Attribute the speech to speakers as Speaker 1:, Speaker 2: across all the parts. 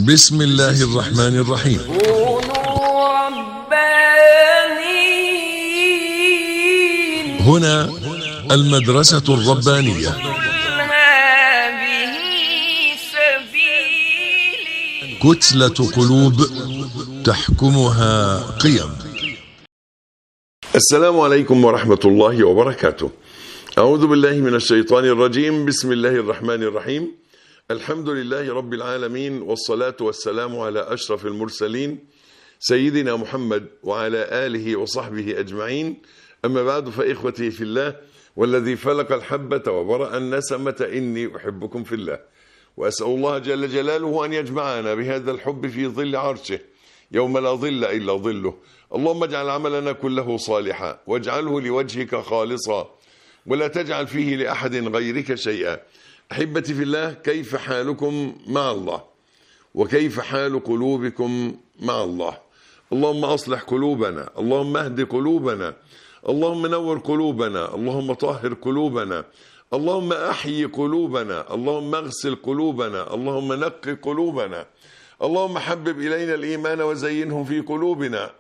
Speaker 1: بسم الله الرحمن الرحيم
Speaker 2: كونوا ربانيين
Speaker 1: هنا المدرسة الربانية
Speaker 2: قل هذه سبيلي
Speaker 1: كتلة قلوب تحكمها قيم
Speaker 3: السلام عليكم ورحمة الله وبركاته أعوذ بالله من الشيطان الرجيم بسم الله الرحمن الرحيم الحمد لله رب العالمين والصلاة والسلام على أشرف المرسلين سيدنا محمد وعلى آله وصحبه أجمعين أما بعد فإخوتي في الله والذي فلق الحبة وبرأ النسمة إني أحبكم في الله وأسأل الله جل جلاله أن يجمعنا بهذا الحب في ظل عرشه يوم لا ظل إلا ظله اللهم اجعل عملنا كله صالحا واجعله لوجهك خالصا ولا تجعل فيه لأحد غيرك شيئا أحبتي في الله كيف حالكم مع الله وكيف حال قلوبكم مع الله اللهم أصلح قلوبنا اللهم اهد قلوبنا اللهم نور قلوبنا اللهم طهر قلوبنا اللهم أحيي قلوبنا اللهم اغسل قلوبنا اللهم نقي قلوبنا اللهم حبب إلينا الإيمان وزينه في قلوبنا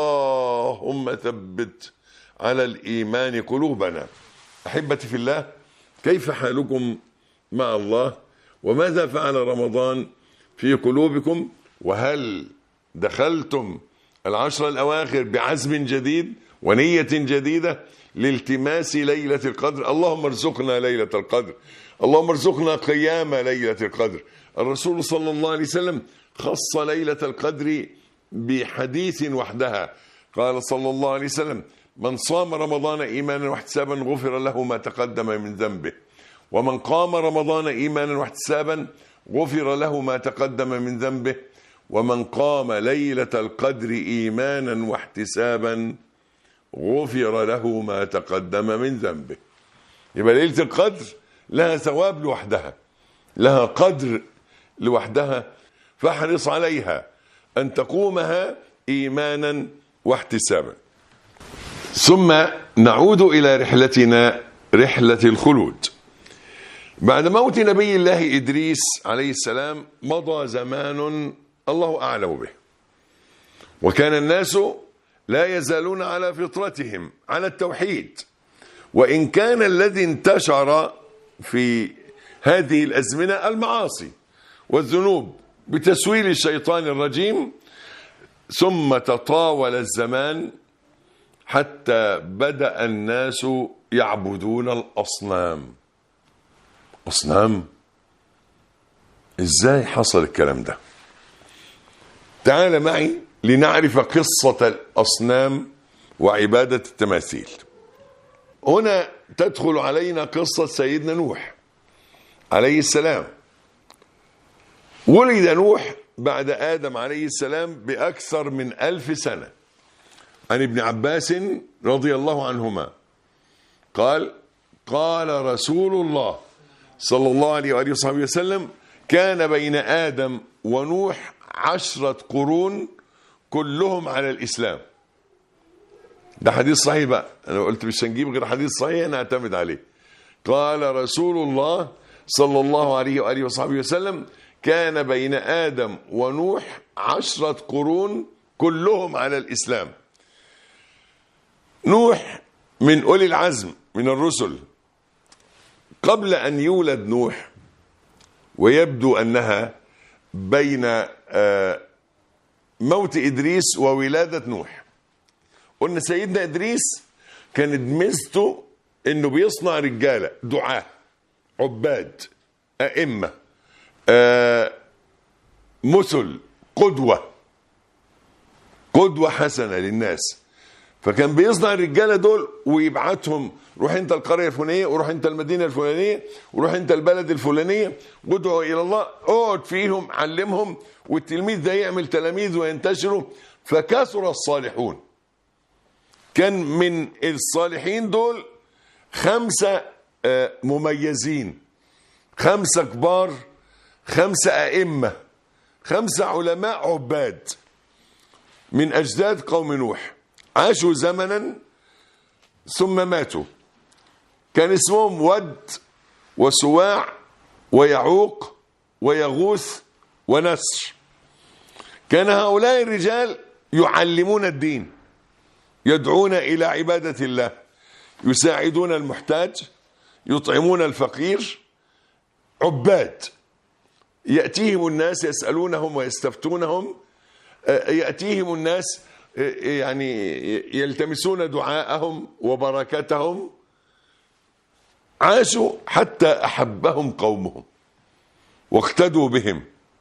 Speaker 3: اللهم ثبت على الإيمان قلوبنا أحبتي في الله كيف حالكم مع الله وماذا فعل رمضان في قلوبكم وهل دخلتم العشر الأواخر بعزم جديد ونية جديدة لالتماس ليلة القدر اللهم ارزقنا ليلة القدر اللهم ارزقنا قيام ليلة القدر الرسول صلى الله عليه وسلم خص ليلة القدر بحديث وحدها قال صلى الله عليه وسلم من صام رمضان إيمانا واحتسابا غفر له ما تقدم من ذنبه ومن قام رمضان إيمانا واحتسابا غفر له ما تقدم من ذنبه ومن قام ليلة القدر إيمانا واحتسابا غفر له ما تقدم من ذنبه يبقى ليلة القدر لها ثواب لوحدها لها قدر لوحدها فاحرص عليها أن تقومها إيمانا واحتسابا ثم نعود إلى رحلتنا رحلة الخلود بعد موت نبي الله إدريس عليه السلام مضى زمان الله أعلم به وكان الناس لا يزالون على فطرتهم على التوحيد وإن كان الذي انتشر في هذه الأزمنة المعاصي والذنوب بتسويل الشيطان الرجيم ثم تطاول الزمان حتى بدأ الناس يعبدون الأصنام أصنام إزاي حصل الكلام ده تعال معي لنعرف قصة الأصنام وعبادة التماثيل هنا تدخل علينا قصة سيدنا نوح عليه السلام ولد نوح بعد آدم عليه السلام بأكثر من ألف سنة عن ابن عباس رضي الله عنهما قال قال رسول الله صلى الله عليه وآله وصحبه وسلم كان بين آدم ونوح عشرة قرون كلهم على الإسلام ده حديث صحيح بقى أنا قلت مش هنجيب غير حديث صحيح أنا أعتمد عليه قال رسول الله صلى الله عليه وآله وصحبه وسلم كان بين آدم ونوح عشرة قرون كلهم على الإسلام نوح من أولي العزم من الرسل قبل أن يولد نوح ويبدو أنها بين آه، موت إدريس وولادة نوح قلنا سيدنا إدريس كانت ميزته إنه بيصنع رجالة دعاة عباد أئمة آه، مثل قدوة قدوة حسنة للناس فكان بيصنع الرجاله دول ويبعتهم روح انت القريه الفلانيه وروح انت المدينه الفلانيه وروح انت البلد الفلانيه وادعوا الى الله اقعد فيهم علمهم والتلميذ ده يعمل تلاميذ وينتشروا فكثر الصالحون كان من الصالحين دول خمسه آه، مميزين خمسه كبار خمسه ائمه خمسه علماء عباد من اجداد قوم نوح عاشوا زمنا ثم ماتوا كان اسمهم ود وسواع ويعوق ويغوث ونسر كان هؤلاء الرجال يعلمون الدين يدعون إلى عبادة الله يساعدون المحتاج يطعمون الفقير عباد يأتيهم الناس يسألونهم ويستفتونهم آه، يأتيهم الناس آه، يعني يلتمسون دعاءهم وبركتهم عاشوا حتى أحبهم قومهم واقتدوا بهم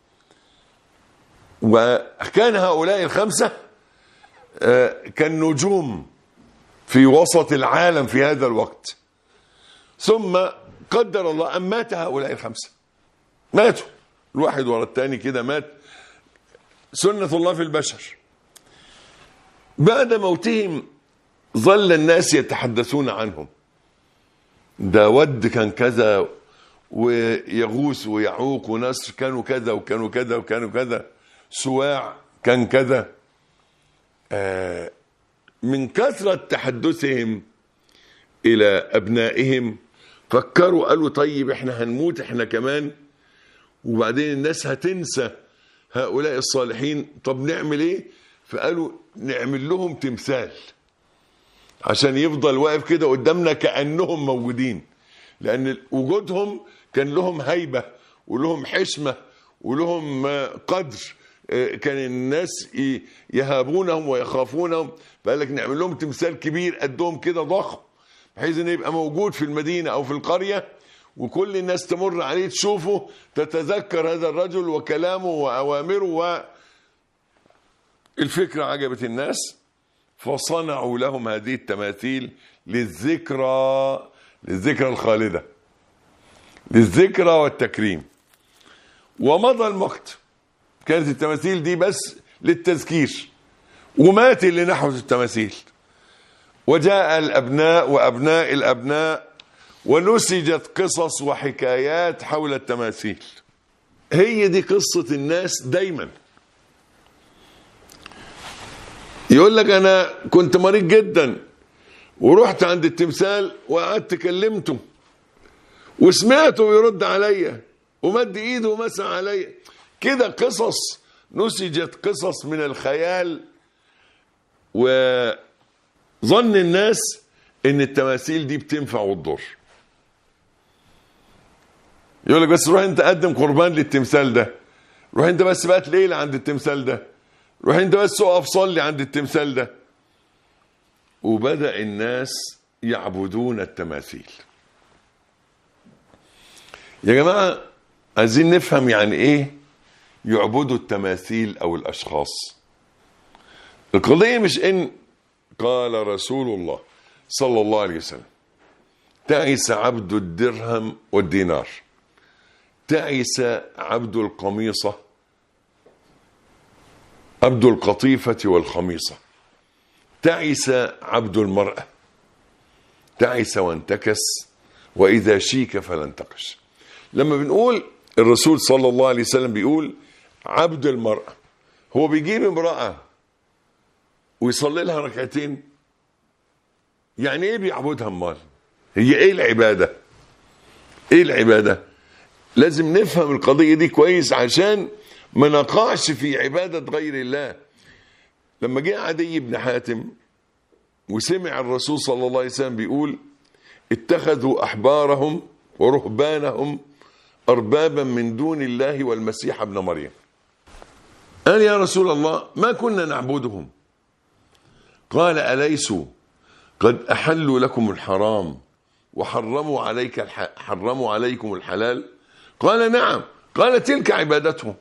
Speaker 3: وكان هؤلاء الخمسة آه، كالنجوم في وسط العالم في هذا الوقت ثم قدر الله أن مات هؤلاء الخمسة ماتوا الواحد ورا الثاني كده مات سنة الله في البشر بعد موتهم ظل الناس يتحدثون عنهم ده ود كان كذا ويغوث ويعوق ونصر كانوا كذا وكانوا كذا وكانوا كذا سواع كان كذا آه من كثرة تحدثهم إلى أبنائهم فكروا قالوا طيب احنا هنموت احنا كمان وبعدين الناس هتنسى هؤلاء الصالحين طب نعمل ايه فقالوا نعمل لهم تمثال عشان يفضل واقف كده قدامنا كأنهم موجودين لأن وجودهم كان لهم هيبة ولهم حشمة ولهم آه، قدر آه، كان الناس ي- يهابونهم ويخافونهم فقال لك نعمل لهم تمثال كبير قدهم كده ضخم بحيث انه يبقى موجود في المدينة او في القرية وكل الناس تمر عليه تشوفه تتذكر هذا الرجل وكلامه وأوامره والفكرة عجبت الناس فصنعوا لهم هذه التماثيل للذكرى للذكرى الخالدة للذكرى والتكريم ومضى الوقت كانت التماثيل دي بس للتذكير ومات اللي نحوت التماثيل وجاء الأبناء وأبناء الأبناء ونسجت قصص وحكايات حول التماثيل هي دي قصة الناس دايما يقول لك أنا كنت مريض جدا ورحت عند التمثال وقعدت كلمته وسمعته يرد عليا ومد ايده ومسح عليا كده قصص نسجت قصص من الخيال وظن الناس ان التماثيل دي بتنفع وتضر يقول لك بس روح انت قدم قربان للتمثال ده روح انت بس بقى ليلة عند التمثال ده روح انت بس اقف صلي عند التمثال ده وبدأ الناس يعبدون التماثيل يا جماعة عايزين نفهم يعني ايه يعبدوا التماثيل او الاشخاص القضية مش ان قال رسول الله صلى الله عليه وسلم تعس عبد الدرهم والدينار تعس عبد القميصة عبد القطيفة والخميصة تعس عبد المرأة تعس وانتكس وإذا شيك فلا انتقش لما بنقول الرسول صلى الله عليه وسلم بيقول عبد المرأة هو بيجيب امرأة ويصلي لها ركعتين يعني ايه بيعبدها امال هي ايه العبادة ايه العبادة لازم نفهم القضية دي كويس عشان ما نقعش في عبادة غير الله لما جاء عدي بن حاتم وسمع الرسول صلى الله عليه وسلم بيقول اتخذوا احبارهم ورهبانهم اربابا من دون الله والمسيح ابن مريم قال يا رسول الله ما كنا نعبدهم قال اليسوا قد احلوا لكم الحرام وحرموا عليك الح... حرموا عليكم الحلال قال نعم قال تلك عبادتهم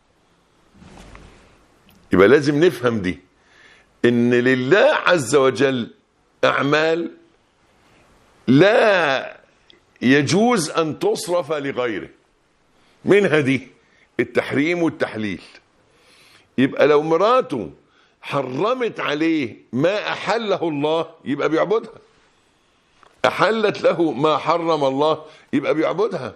Speaker 3: يبقى لازم نفهم دي ان لله عز وجل اعمال لا يجوز ان تصرف لغيره منها دي التحريم والتحليل يبقى لو مراته حرمت عليه ما احله الله يبقى بيعبدها احلت له ما حرم الله يبقى بيعبدها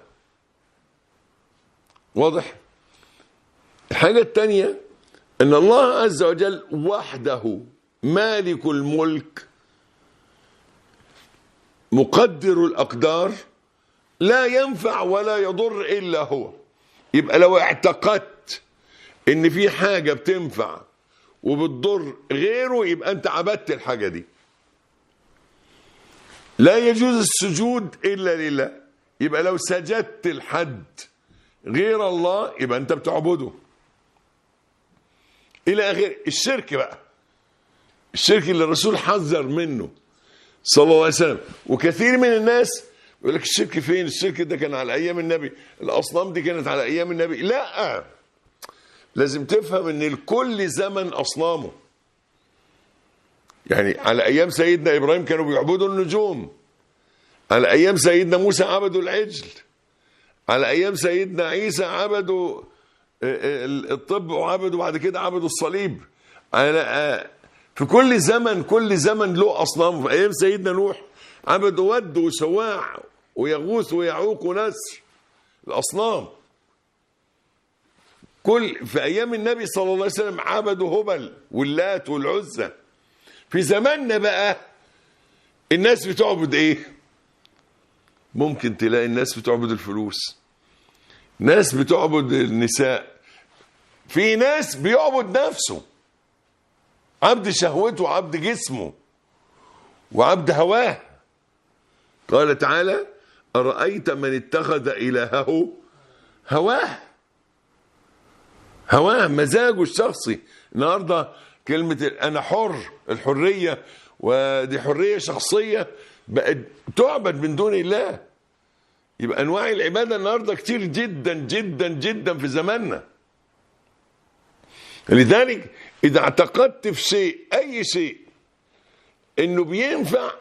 Speaker 3: واضح الحاجه الثانيه ان الله عز وجل وحده مالك الملك مقدر الاقدار لا ينفع ولا يضر الا هو يبقى لو اعتقدت ان في حاجة بتنفع وبتضر غيره يبقى انت عبدت الحاجة دي لا يجوز السجود الا لله يبقى لو سجدت لحد غير الله يبقى انت بتعبده الى اخره الشرك بقى الشرك اللي الرسول حذر منه صلى الله عليه وسلم وكثير من الناس يقول لك الشرك فين الشرك ده كان على ايام النبي الاصنام دي كانت على ايام النبي لا لازم تفهم ان الكل زمن اصنامه يعني على ايام سيدنا ابراهيم كانوا بيعبدوا النجوم على ايام سيدنا موسى عبدوا العجل على ايام سيدنا عيسى عبدوا الطب وعبدوا بعد كده عبدوا الصليب على في كل زمن كل زمن له اصنام في ايام سيدنا نوح عبدوا ود وسواع ويغوث ويعوق ونسر الاصنام كل في ايام النبي صلى الله عليه وسلم عبدوا هبل واللات والعزى في زماننا بقى الناس بتعبد ايه ممكن تلاقي الناس بتعبد الفلوس ناس بتعبد النساء في ناس بيعبد نفسه عبد شهوته وعبد جسمه وعبد هواه قال تعالى أرأيت من اتخذ إلهه هواه هواه مزاجه الشخصي النهارده كلمة أنا حر الحرية ودي حرية شخصية بقت تعبد من دون الله يبقى أنواع العبادة النهارده كتير جدا جدا جدا في زماننا لذلك إذا اعتقدت في شيء أي شيء إنه بينفع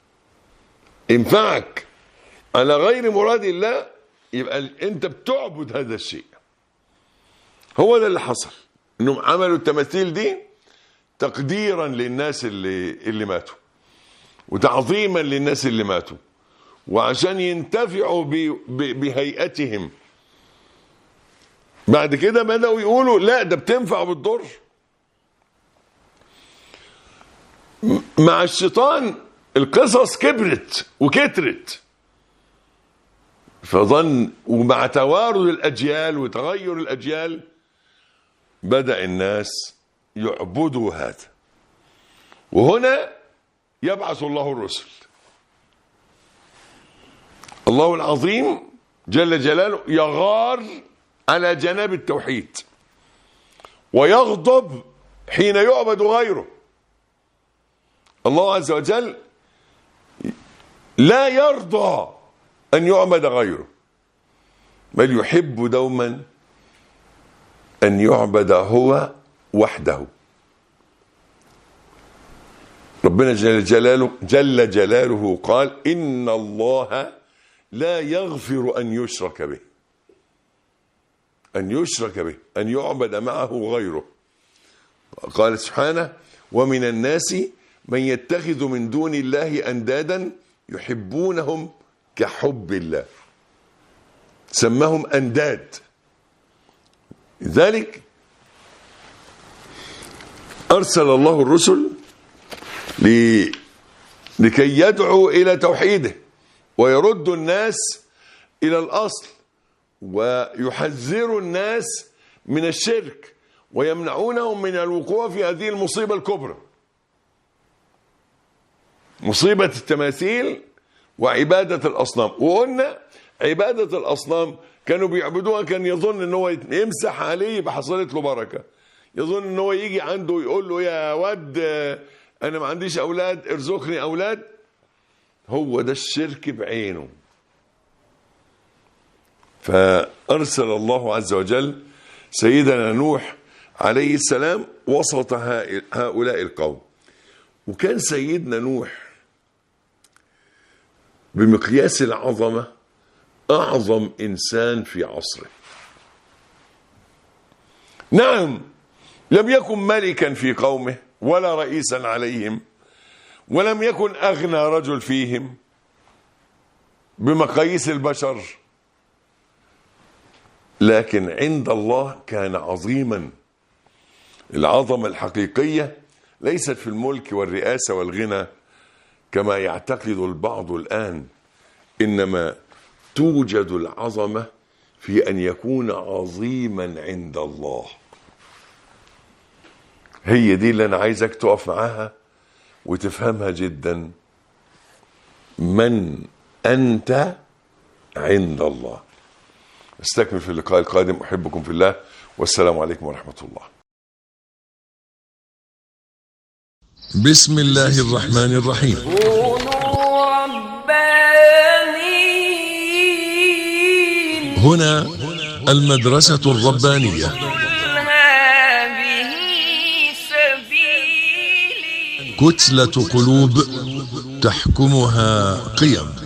Speaker 3: ينفعك على غير مراد الله يبقى أنت بتعبد هذا الشيء هو ده اللي حصل إنهم عملوا التماثيل دي تقديرا للناس اللي اللي ماتوا وتعظيما للناس اللي ماتوا وعشان ينتفعوا بهيئتهم بعد كده بدأوا يقولوا لا ده بتنفع وبتضر مع الشيطان القصص كبرت وكترت فظن ومع توارد الأجيال وتغير الأجيال بدأ الناس يعبدوا هذا وهنا يبعث الله الرسل الله العظيم جل جلاله يغار على جناب التوحيد ويغضب حين يعبد غيره الله عز وجل لا يرضى أن يعبد غيره بل يحب دوما أن يعبد هو وحده ربنا جل جلاله جل جلاله قال إن الله لا يغفر أن يشرك به أن يشرك به أن يعبد معه غيره قال سبحانه ومن الناس من يتخذ من دون الله أندادا يحبونهم كحب الله سماهم أنداد لذلك أرسل الله الرسل لكي يدعوا إلى توحيده ويرد الناس إلى الأصل ويحذر الناس من الشرك ويمنعونهم من الوقوع في هذه المصيبة الكبرى مصيبة التماثيل وعبادة الأصنام وقلنا عبادة الأصنام كانوا بيعبدوها كان يظن ان هو يمسح عليه يبقى حصلت له بركة يظن ان هو يجي عنده يقول له يا ود انا ما عنديش اولاد ارزقني اولاد هو ده الشرك بعينه فأرسل الله عز وجل سيدنا نوح عليه السلام وسط هؤلاء القوم وكان سيدنا نوح بمقياس العظمة أعظم إنسان في عصره نعم لم يكن ملكا في قومه ولا رئيسا عليهم ولم يكن أغنى رجل فيهم بمقاييس البشر لكن عند الله كان عظيما العظمة الحقيقية ليست في الملك والرئاسة والغنى كما يعتقد البعض الآن إنما توجد العظمة في أن يكون عظيما عند الله هي دي اللي انا عايزك تقف معاها وتفهمها جدا من انت عند الله استكمل في اللقاء القادم احبكم في الله والسلام عليكم ورحمه الله
Speaker 1: بسم الله الرحمن الرحيم
Speaker 2: كونوا ربانيين
Speaker 1: هنا المدرسة الربانية
Speaker 2: قل هذه سبيلي
Speaker 1: كتلة قلوب تحكمها قيم